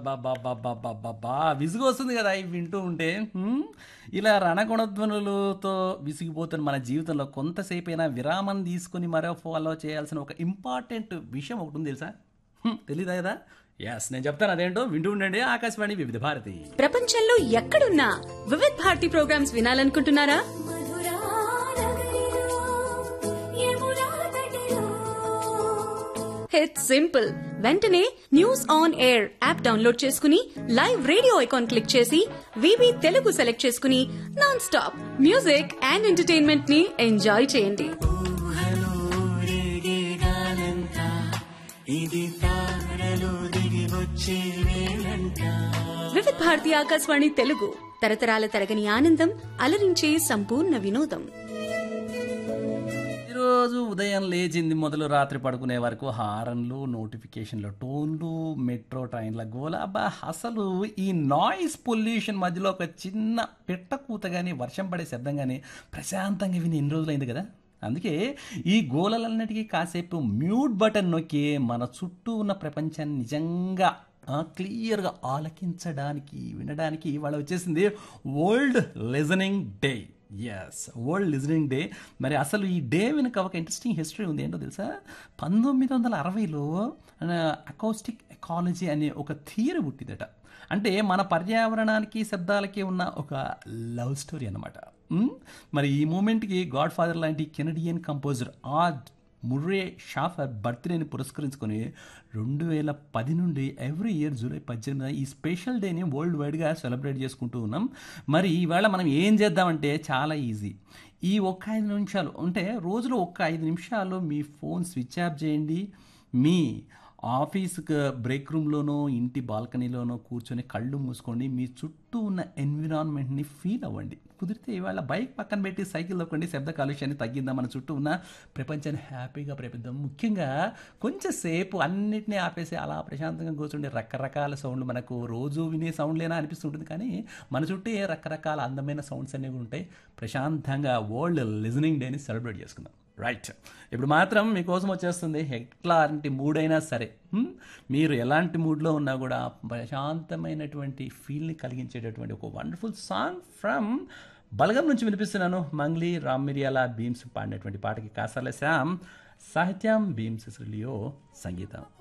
బాబా విసుగు వస్తుంది కదా ఇవి వింటూ ఉంటే హ్మ్? ఇలా రణగుణధ్వనులతో విసిగిపోతున్న మన జీవితంలో కొంతసేపు అయినా విరామం తీసుకుని మరో ఫాలో చేయాల్సిన ఒక ఇంపార్టెంట్ విషయం ఒకటి ఉంది తెలుసా హ్మ్, తెలీదా కదా ఎస్ నేను చెప్తాను అదేంటో వింటూ ఉండండి ఆకాశవాణి వివిధ భారతి ప్రపంచంలో ఎక్కడున్నా వివిధ్ భారతి ప్రోగ్రామ్స్ వినాలనుకుంటున్నారా ఇట్స్ సింపుల్ వెంటనే news on air app download చేసుకుని లైవ్ రేడియో ఐకాన్ క్లిక్ చేసి వివి తెలుగు సెలెక్ట్ చేసుకుని non stop music and entertainment ని ఎంజాయ్ చేయండి వివిధ్ భారతి ఆకాశవాణి తెలుగు తరతరాల తరగని ఆనందం అలరించే సంపూర్ణ వినోదం ఈరోజు ఉదయం లేచింది మొదలు రాత్రి పడుకునే వరకు హారన్లు నోటిఫికేషన్లు టోన్లు మెట్రో ట్రైన్ల గోల అబ్బా అసలు ఈ నాయిస్ పొల్యూషన్ మధ్యలో ఒక చిన్న పిట్ట కూత కానీ వర్షం పడే శబ్దం కానీ ప్రశాంతంగా విని ఎన్ని రోజులైంది కదా అందుకే ఈ గోలలన్నిటికీ కాసేపు మ్యూట్ బటన్ నొక్కి మన చుట్టూ ఉన్న ప్రపంచాన్ని నిజంగా ఆ, క్లియర్గా ఆలకించడానికి వినడానికి ఇవాళ వచ్చేసింది world listening day yes world listening day మరి అసలు ఈ డే వెనుక ఒక ఇంట్రెస్టింగ్ హిస్టరీ ఉంది ఏంటో తెలుసా పంతొమ్మిది వందల అరవైలో అకౌస్టిక్ ఎకాలజీ అనే ఒక థియరీ పుట్టిందట అంటే మన పర్యావరణానికి శబ్దాలకి ఉన్న ఒక లవ్ స్టోరీ అనమాట మరి ఈ మూమెంట్కి గాడ్ ఫాదర్ లాంటి Canadian composer R Murray Schafer బర్త్డేని పురస్కరించుకొని రెండు వేల పది నుండి ఎవ్రీ ఇయర్ జూలై పద్దెనిమిది ఈ స్పెషల్ డేని వరల్డ్ వైడ్గా సెలబ్రేట్ చేసుకుంటూ ఉన్నాం మరి ఈవేళ మనం ఏం చేద్దామంటే చాలా ఈజీ ఈ ఒక్క ఐదు నిమిషాలు అంటే రోజులో ఒక్క ఐదు నిమిషాలు మీ ఫోన్ స్విచ్ ఆఫ్ చేయండి మీ ఆఫీస్ బ్రేక్ రూమ్లోనో ఇంటి బాల్కనీలోనో కూర్చొని కళ్ళు మూసుకోండి మీ చుట్టూ ఉన్న ఎన్విరాన్మెంట్ని ఫీల్ అవ్వండి కుదిరితే ఇవాళ బైక్ పక్కన పెట్టి సైకిల్ తొక్కండి శబ్ద కాలుష్యాన్ని తగ్గిద్దాం మన చుట్టూ ఉన్న ప్రపంచాన్ని హ్యాపీగా ప్రేపిద్దాం ముఖ్యంగా కొంచెం సేపు అన్నిటినీ ఆపేసి అలా ప్రశాంతంగా కూర్చుండి రకరకాల సౌండ్లు మనకు రోజు వినే సౌండ్లేనా అనిపిస్తుంటుంది కానీ మన చుట్టూ ఏ రకరకాల అందమైన సౌండ్స్ అనేవి ఉంటాయి ప్రశాంతంగా వరల్డ్ లిజనింగ్ డేని సెలబ్రేట్ చేసుకుందాం రైట్ ఇప్పుడు మాత్రం మీకోసం వచ్చేస్తుంది ఎట్లాంటి మూడ్ అయినా సరే హ్మ్? మీరు ఎలాంటి మూడ్లో ఉన్నా కూడా ప్రశాంతమైనటువంటి ఫీల్ని కలిగించేటటువంటి ఒక వండర్ఫుల్ సాంగ్ ఫ్రమ్ బలగం నుంచి వినిపిస్తున్నాను మంగ్లీ రామ్ మిరియాల భీమ్స్ పాడినటువంటి పాటకి కాసాల శ్యామ్ సాహిత్యం భీమ్స్ లియో సంగీతం